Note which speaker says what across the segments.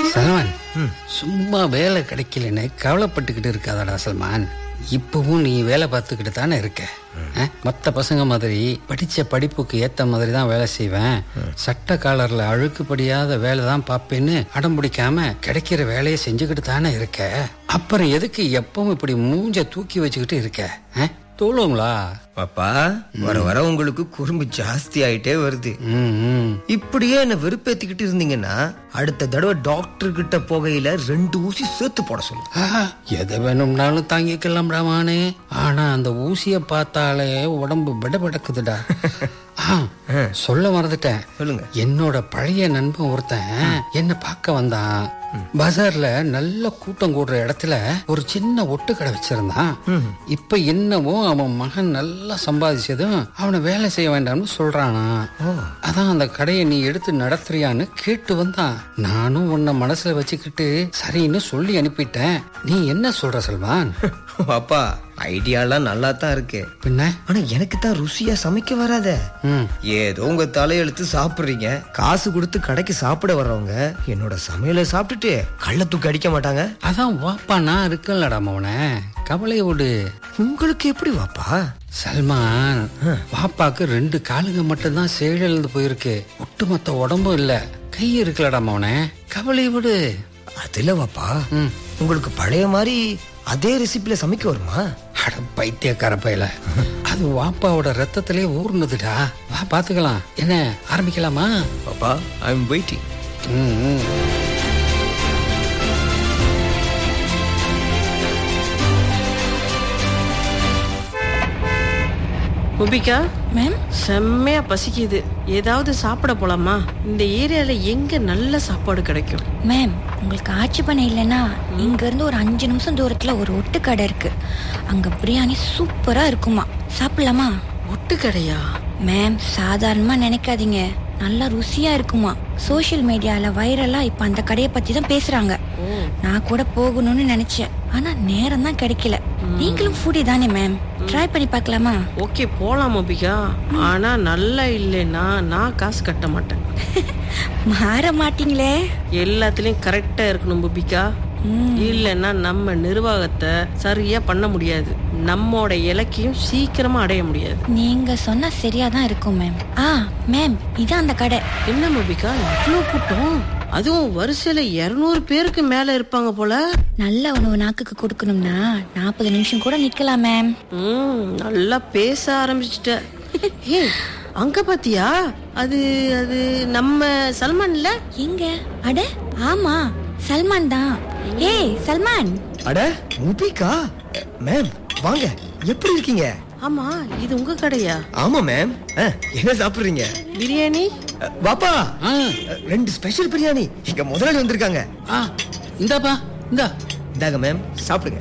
Speaker 1: சல்மான் சும்மா வேலை கிடைக்கலன்னு கவலைப்பட்டுக்கிட்டு இருக்காதடா சல்மான் இப்பவும் நீ வேலை பார்த்துக்கிட்டு தானே இருக்க அஹ், மத்த பசங்க மாதிரி படிச்ச படிப்புக்கு ஏத்த மாதிரி தான் வேலை செய்வேன் சட்ட காலர்ல அழுக்குப்படியாத வேலை தான் பார்ப்பேன்னு அடம் பிடிக்காம கிடைக்கிற வேலையை செஞ்சுக்கிட்டு தானே இருக்க அப்புறம் எதுக்கு எப்பவும் இப்படி மூஞ்ச தூக்கி வச்சுக்கிட்டு இருக்க அஹ், தோலுங்களா
Speaker 2: பாப்பா வர வர உங்களுக்கு குறும்பு ஜாஸ்தி ஆயிட்டே வருது
Speaker 1: ம் ம்
Speaker 2: இப்படியே என்ன வெறுப்பேத்திக்கிட்டு இருந்தீங்கன்னா அடுத்த தடவை டாக்டர் கிட்ட போகையில ரெண்டு ஊசி சேர்த்து போட சொல்லு
Speaker 1: ஆ, எதை வேணும்னாலும் தாங்கிக்கலாம் ராமானே ஆனா அந்த ஊசிய பார்த்தாலே உடம்பு விடபடக்குதுடா ஆ, சொல்ல மறந்துட்டேன்
Speaker 2: சொல்லுங்க
Speaker 1: என்னோட பழைய நண்பன் ஒருத்தன் என்ன பார்க்க வந்தான் பஜார்ல நல்ல கூட்டம் கூடுற இடத்துல ஒரு சின்ன ஒட்டு கடை வச்சிருந்தான் இப்ப என்னவோ அவன் மகன் நல்லா சம்பாதிச்சதும் அவனை வேலை செய்ய வேண்டாம்னு சொல்றானா அதான் அந்த கடையை நீ எடுத்து நடத்துறியான்னு கேட்டு வந்தான் நானும் உன்னை மனசுல வச்சுக்கிட்டு சரின்னு சொல்லி அனுப்பிட்டேன் நீ என்ன சொல்ற சல்மான்
Speaker 2: பாப்பா ஐடியாலாம் நல்லா தான் இருக்கு
Speaker 1: பின்ன
Speaker 2: ஆனா எனக்கு தான் ருசியா சமைக்க வராத
Speaker 1: ம்
Speaker 2: ஏதோ உங்க தலையெழுத்து சாப்பிடுறீங்க காசு கொடுத்து கடைக்கு சாப்பிட வர்றவங்க என்னோட சமையலை சாப்பிட்டுட்டு கள்ள தூக்கி அடிக்க மாட்டாங்க
Speaker 1: அதான் வாப்பா நான் இருக்கலடா மவனே கவலையை விடு
Speaker 2: உங்களுக்கு எப்படி வாப்பா
Speaker 1: சல்மான் பாப்பாக்கு ரெண்டு காலுங்க மட்டும்தான் செயலிழந்து போயிருக்கு ஒட்டுமொத்த உடம்பும் இல்ல கை இருக்கலடா மவனே கவலை விடு
Speaker 2: அதுல வாப்பா
Speaker 1: ம்.
Speaker 2: உங்களுக்கு பழைய மாதிரி அதே ரெசிபில சமைக்க வருமா
Speaker 1: அட பைத்தியக்கார பையல அது வாப்பாவோட ரத்தத்திலே ஊர்னதுடா வா பாத்துக்கலாம் என்ன ஆரம்பிக்கலாமா
Speaker 2: பாப்பா ஐ எம் வெயிட்டிங்
Speaker 1: ம், ம்.
Speaker 3: முபிகா
Speaker 4: மேம்
Speaker 3: செம்மையா பசிக்குது ஏதாவது சாப்பிட போலாமா இந்த ஏரியால எங்க நல்ல சாப்பாடு கிடைக்கும்
Speaker 4: மேம் உங்களுக்கு ஆட்சி பண்ண இல்லைன்னா இங்க இருந்து ஒரு அஞ்சு நிமிஷம் தூரத்துல ஒரு ஒட்டு கடை இருக்கு அங்க பிரியாணி சூப்பரா இருக்குமா சாப்பிடலாமா
Speaker 3: ஒட்டு கடையா
Speaker 4: மேம் சாதாரணமா நினைக்காதீங்க நல்லா ருசியா இருக்குமா சோஷியல் மீடியால வைரலா இப்ப அந்த கடையை பத்தி தான் பேசுறாங்க நான் கூட போகணும்னு நினைச்சேன் ஆனா நேரம் தான் கிடைக்கல நீங்களும் ஃபுடி தானே மேம் ட்ரை பண்ணி பார்க்கலாமா
Speaker 3: ஓகே போலாம் முபிகா ஆனா நல்லா இல்லைன்னா நான் காசு கட்ட மாட்டேன்
Speaker 4: மாற மாட்டீங்களே
Speaker 3: எல்லாத்துலயும் கரெக்டா இருக்கணும் முபிகா இல்லைன்னா நம்ம நிர்வாகத்தை சரியா பண்ண முடியாது நம்மோட இலக்கையும் சீக்கிரமா அடைய முடியாது
Speaker 4: நீங்க சொன்னா சரியா தான் இருக்கும் மேம் ஆ மேம் இதான் அந்த கடை
Speaker 3: என்ன முபிகா இவ்வளவு கூட்டம் அதுவும் வரிசையில இருநூறு பேருக்கு மேல இருப்பாங்க போல
Speaker 4: நல்ல உணவு நாக்குக்கு கொடுக்கணும்னா நாற்பது நிமிஷம் கூட நிக்கலாம் மேம்
Speaker 3: ம் நல்லா பேச ஆரம்பிச்சிட்ட ஏய் அங்க பாத்தியா அது அது நம்ம சல்மான்ல
Speaker 4: எங்க அட ஆமா சல்மான் தான் ஏய் சல்மான்
Speaker 2: அட முபிகா மேம் வாங்க எப்படி இருக்கீங்க
Speaker 3: ஆமா இது உங்க கடையா
Speaker 2: ஆமா மேம் அஹ், என்ன சாப்பிடுறீங்க
Speaker 3: பிரியாணி
Speaker 2: அஹ், வாப்பா
Speaker 1: ஆ,
Speaker 2: அஹ், ரெண்டு ஸ்பெஷல் பிரியாணி எங்க முதலாளி வந்திருக்காங்க
Speaker 1: ஆ, இந்தாப்பா இந்தா
Speaker 2: இந்தாங்க மேம் சாப்பிடுங்க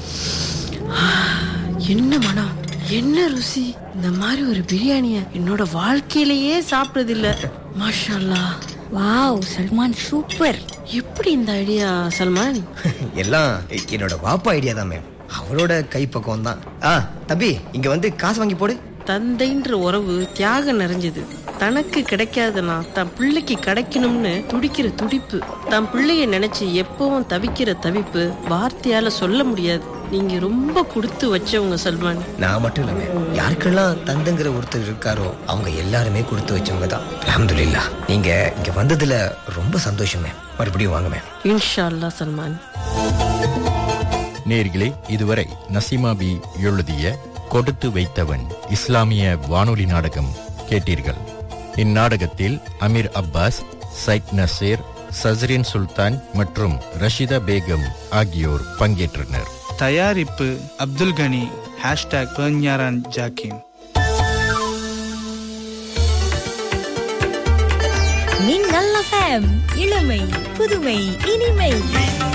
Speaker 3: என்ன மனம் என்ன ருசி இந்த மாதிரி ஒரு பிரியாணிய என்னோட வாழ்க்கையிலேயே சாப்பிட்டது இல்ல மாஷா
Speaker 4: வாவ் சல்மான் சூப்பர்
Speaker 3: எப்படி இந்த ஐடியா சல்மான்
Speaker 2: எல்லாம் என்னோட வாப்பா ஐடியா தான் மேம் அவரோட கைப்பக்குவம் தான் ஆ தம்பி இங்க வந்து காசு வாங்கி போடு
Speaker 3: தந்தைன்ற உறவு தியாகம் நிறைஞ்சது தனக்கு கிடைக்காதனா தன் பிள்ளைக்கு கிடைக்கணும்னு துடிக்கிற துடிப்பு தன் பிள்ளைய நினைச்சு எப்பவும் தவிக்கிற தவிப்பு வார்த்தையால சொல்ல முடியாது நீங்க ரொம்ப கொடுத்து வச்சவங்க சல்மான்
Speaker 2: நான் மட்டும் இல்ல மேம் யாருக்கெல்லாம் தந்தங்கிற ஒருத்தர் இருக்காரோ அவங்க எல்லாருமே கொடுத்து வச்சவங்க தான் அல்ஹம்துலில்லா நீங்க இங்க வந்ததுல ரொம்ப சந்தோஷம் மேம் மறுபடியும் வாங்க மேம்
Speaker 3: இன்ஷா அல்லாஹ் சல்மான்
Speaker 5: நேர்களே இதுவரை நசீமா பி எழுதிய கொடுத்து வைத்தவன் இஸ்லாமிய வானொலி நாடகம் கேட்டீர்கள் இந்நாடகத்தில் அமீர் அப்பாஸ் சைட் நசீர் சஸ்ரின் சுல்தான் மற்றும் ரஷிதா பேகம் ஆகியோர் பங்கேற்றனர்
Speaker 6: தயாரிப்பு அப்துல் கனி ஹேஷ்டாக் பெர்ஞாரான் ஜாக்கிம்
Speaker 4: நீங்கள் இளமை புதுமை இனிமை